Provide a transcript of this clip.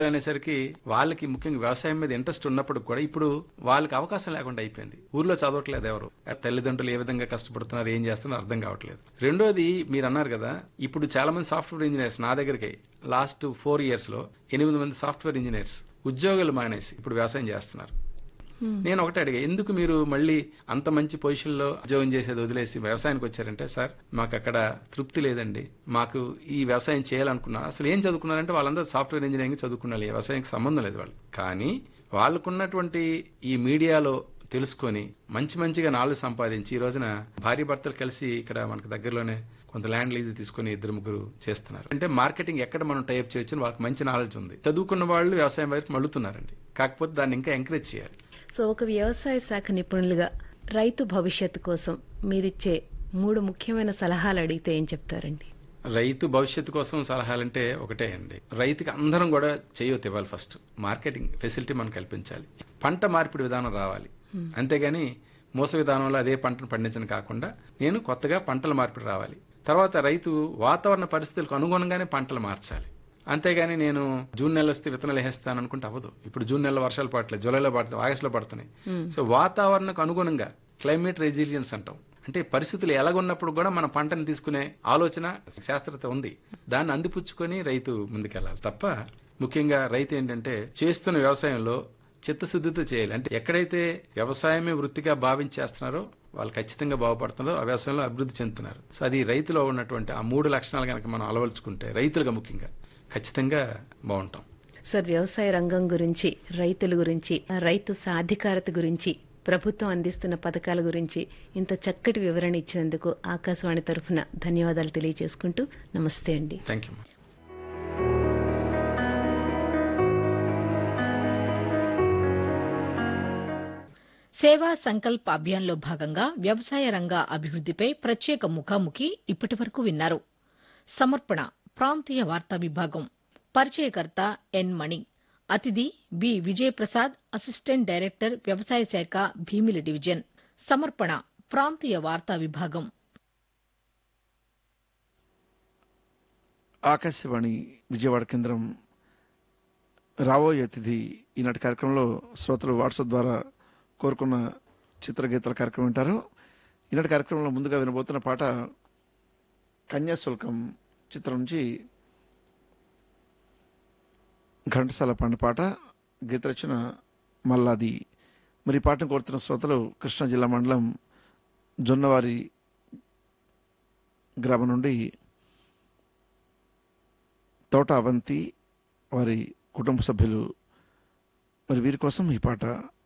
అనేసరికి వాళ్ళకి ముఖ్యంగా వ్యవసాయం మీద ఇంట్రెస్ట్ ఉన్నప్పుడు కూడా ఇప్పుడు వాళ్ళకి అవకాశం లేకుండా అయిపోయింది ఊర్లో చదవట్లేదు ఎవరు తల్లిదండ్రులు ఏ విధంగా కష్టపడుతున్నారు ఏం చేస్తున్నారు అర్థం కావట్లేదు రెండోది మీరు అన్నారు కదా ఇప్పుడు చాలా మంది సాఫ్ట్వేర్ ఇంజనీర్స్ నా దగ్గరికి లాస్ట్ ఫోర్ ఇయర్స్ లో ఎనిమిది మంది సాఫ్ట్వేర్ ఇంజనీర్స్ ఉద్యోగాలు మానేసి ఇప్పుడు వ్యవసాయం చేస్తున్నారు నేను ఒకటే అడిగా ఎందుకు మీరు మళ్ళీ అంత మంచి పొజిషన్ లో ఉద్యోగం చేసేది వదిలేసి వ్యవసాయానికి వచ్చారంటే సార్ మాకు అక్కడ తృప్తి లేదండి మాకు ఈ వ్యవసాయం చేయాలనుకున్నా అసలు ఏం చదువుకున్నారంటే వాళ్ళందరూ సాఫ్ట్వేర్ ఇంజనీరింగ్ చదువుకున్నారు ఈ వ్యవసాయానికి సంబంధం లేదు వాళ్ళు కానీ వాళ్ళకున్నటువంటి ఈ మీడియాలో తెలుసుకొని మంచి మంచిగా నాలుగు సంపాదించి ఈ రోజున భార్య భర్తలు కలిసి ఇక్కడ మనకు దగ్గరలోనే కొంత ల్యాండ్ లీజ్ తీసుకుని ఇద్దరు ముగ్గురు చేస్తున్నారు అంటే మార్కెటింగ్ ఎక్కడ మనం టైప్ చేయొచ్చు వాళ్ళకి మంచి నాలెడ్జ్ ఉంది చదువుకున్న వాళ్ళు వ్యవసాయం వైపు మళ్ళుతున్నారండి కాకపోతే దాన్ని ఇంకా ఎంకరేజ్ చేయాలి సో ఒక వ్యవసాయ శాఖ నిపుణులుగా రైతు భవిష్యత్తు కోసం మీరిచ్చే మూడు ముఖ్యమైన సలహాలు అడిగితే ఏం చెప్తారండి రైతు భవిష్యత్తు కోసం సలహాలంటే ఒకటే అండి రైతుకి అందరం కూడా చేయొద్దు ఇవ్వాలి ఫస్ట్ మార్కెటింగ్ ఫెసిలిటీ మనం కల్పించాలి పంట మార్పిడి విధానం రావాలి అంతేగాని మోస విధానంలో అదే పంటను పండించడం కాకుండా నేను కొత్తగా పంటల మార్పిడి రావాలి తర్వాత రైతు వాతావరణ పరిస్థితులకు అనుగుణంగానే పంటలు మార్చాలి అంతేగాని నేను జూన్ నెల వస్తే విత్తనాలు వేస్తాను అనుకుంటే అవ్వదు ఇప్పుడు జూన్ నెలలో వర్షాలు పడట్లేదు జూలైలో పడుతున్నాయి ఆగస్టులో పడుతున్నాయి సో వాతావరణకు అనుగుణంగా క్లైమేట్ రెసిలియన్స్ అంటాం అంటే పరిస్థితులు ఎలాగున్నప్పుడు కూడా మన పంటను తీసుకునే ఆలోచన శాస్త్రత ఉంది దాన్ని అందిపుచ్చుకొని రైతు ముందుకెళ్ళాలి తప్ప ముఖ్యంగా రైతు ఏంటంటే చేస్తున్న వ్యవసాయంలో చిత్తశుద్ధితో చేయాలి అంటే ఎక్కడైతే వ్యవసాయమే వృత్తిగా భావించేస్తున్నారో వాళ్ళు ఖచ్చితంగా బాగుపడుతున్నారో ఆ వ్యవసాయంలో అభివృద్ధి చెందుతున్నారు సో అది రైతులో ఉన్నటువంటి ఆ మూడు లక్షణాలు కనుక మనం అలవలుచుకుంటే రైతులుగా ముఖ్యంగా ఖచ్చితంగా బాగుంటాం సార్ వ్యవసాయ రంగం గురించి రైతుల గురించి రైతు సాధికారత గురించి ప్రభుత్వం అందిస్తున్న పథకాల గురించి ఇంత చక్కటి వివరణ ఇచ్చినందుకు ఆకాశవాణి తరఫున ధన్యవాదాలు తెలియజేసుకుంటూ నమస్తే అండి థ్యాంక్ యూ సేవా సంకల్ప్ అభియాన్లో భాగంగా వ్యవసాయ రంగ అభివృద్దిపై ప్రత్యేక ముఖాముఖి ఇప్పటి వరకు విన్నారు సమర్పణ ప్రాంతీయ వార్తా విభాగం పరిచయకర్త ఎన్ మణి అతిథి బి విజయప్రసాద్ అసిస్టెంట్ డైరెక్టర్ వ్యవసాయ శాఖ భీమిలి డివిజన్ సమర్పణ ప్రాంతీయ వార్తా విభాగం ఆకాశవాణి విజయవాడ కేంద్రం రాబోయే అతిథి ఈనాటి కార్యక్రమంలో శ్రోతలు వాట్సాప్ ద్వారా కోరుకున్న చిత్రగీతాల కార్యక్రమం వింటారు ఈనాటి కార్యక్రమంలో ముందుగా వినబోతున్న పాట కన్యాశుల్కం చిత్రం నుంచి ఘంటసాల పండు పాట గీత రచన మల్లాది మరి ఈ పాటను కోరుతున్న శ్రోతలు కృష్ణా జిల్లా మండలం జొన్నవారి గ్రామం నుండి తోట అవంతి వారి కుటుంబ సభ్యులు మరి వీరి కోసం ఈ పాట